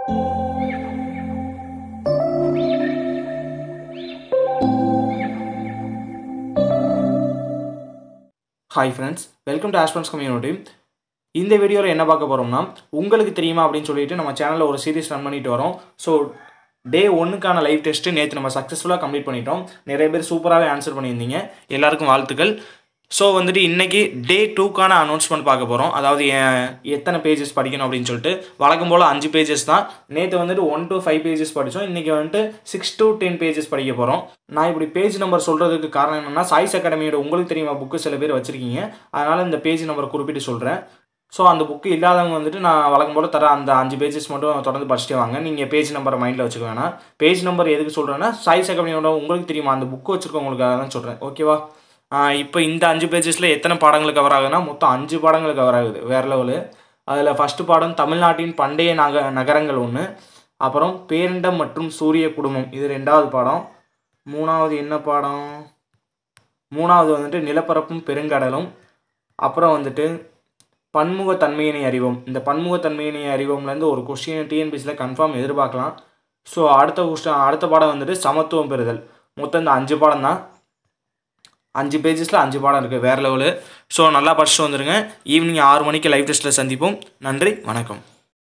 hi friends welcome to Aspens community இந்த வீடியோவில் என்ன பார்க்க போகிறோம்னா உங்களுக்கு தெரியுமா அப்படின்னு சொல்லிட்டு நம்ம சேனலில் ஒரு சீரிஸ் ரன் பண்ணிட்டு வரோம் ஸோ டே ஒன்றுக்கான லைவ் டெஸ்ட்டு நேற்று நம்ம சக்ஸஸ்ஃபுல்லாக கம்ப்ளீட் பண்ணிட்டோம் நிறைய பேர் சூப்பராகவே ஆன்சர் பண்ணியிருந்தீங்க எல்லாருக்கும் வாழ்த்துக்கள் ஸோ வந்துட்டு இன்றைக்கி டே டூக்கான அனௌன்ஸ்மெண்ட் பார்க்க போகிறோம் அதாவது எ- எத்தனை பேஜஸ் படிக்கணும் அப்படின்னு சொல்லிட்டு வழக்கம் போல் அஞ்சு பேஜஸ் தான் நேற்று வந்துட்டு ஒன் to ஃபைவ் பேஜஸ் படித்தோம் இன்றைக்கி வந்துட்டு சிக்ஸ் to டென் பேஜஸ் படிக்க போகிறோம் நான் இப்படி பேஜ் நம்பர் சொல்கிறதுக்கு காரணம் என்னென்னா சாய்ஸ் அகாடமியோட உங்களுக்கு தெரியுமா புக்கு சில பேர் வச்சுருக்கீங்க அதனால் இந்த பேஜ் நம்பர் குறிப்பிட்டு சொல்கிறேன் ஸோ அந்த புக்கு இல்லாதவங்க வந்துட்டு நான் வழக்கம் போல் தர அந்த அஞ்சு பேஜஸ் மட்டும் தொடர்ந்து படிச்சுட்டே வாங்க நீங்கள் பேஜ் நம்பரை மைண்டில் வச்சுக்க வேணாம் பேஜ் நம்பர் எதுக்கு சொல்கிறேன்னா சாய்ஸ் அகாடமியோட உங்களுக்கு தெரியுமா அந்த புக்கு வச்சுருக்கவங்களுக்காக தான் சொல்கிறேன் ஓகேவா இப்போ இந்த அஞ்சு பேஜஸில் எத்தனை பாடங்கள் கவர் ஆகுதுன்னா மொத்தம் அஞ்சு பாடங்கள் கவர் ஆகுது வேறு லெவலு அதில் ஃபஸ்ட்டு பாடம் தமிழ்நாட்டின் பண்டைய நக நகரங்கள் ஒன்று அப்புறம் பேரிண்டம் மற்றும் சூரிய குடும்பம் இது ரெண்டாவது பாடம் மூணாவது என்ன பாடம் மூணாவது வந்துட்டு நிலப்பரப்பும் பெருங்கடலும் அப்புறம் வந்துட்டு பன்முகத்தன்மையினை அறிவோம் இந்த பன்முகத்தன்மையினை அறிவோம்லேருந்து ஒரு கொஸ்டின் டிஎன்பிசியில் கன்ஃபார்ம் எதிர்பார்க்கலாம் ஸோ அடுத்த கொஸ்டின் அடுத்த பாடம் வந்துட்டு சமத்துவம் பெறுதல் மொத்தம் இந்த அஞ்சு பாடம் தான் அஞ்சு பேஜஸில் அஞ்சு பாடம் இருக்குது வேறு லெவலு ஸோ நல்லா படிச்சுட்டு வந்துடுங்க ஈவினிங் ஆறு மணிக்கு லைவ் டெஸ்ட்டில் சந்திப்போம் நன்றி வணக்கம்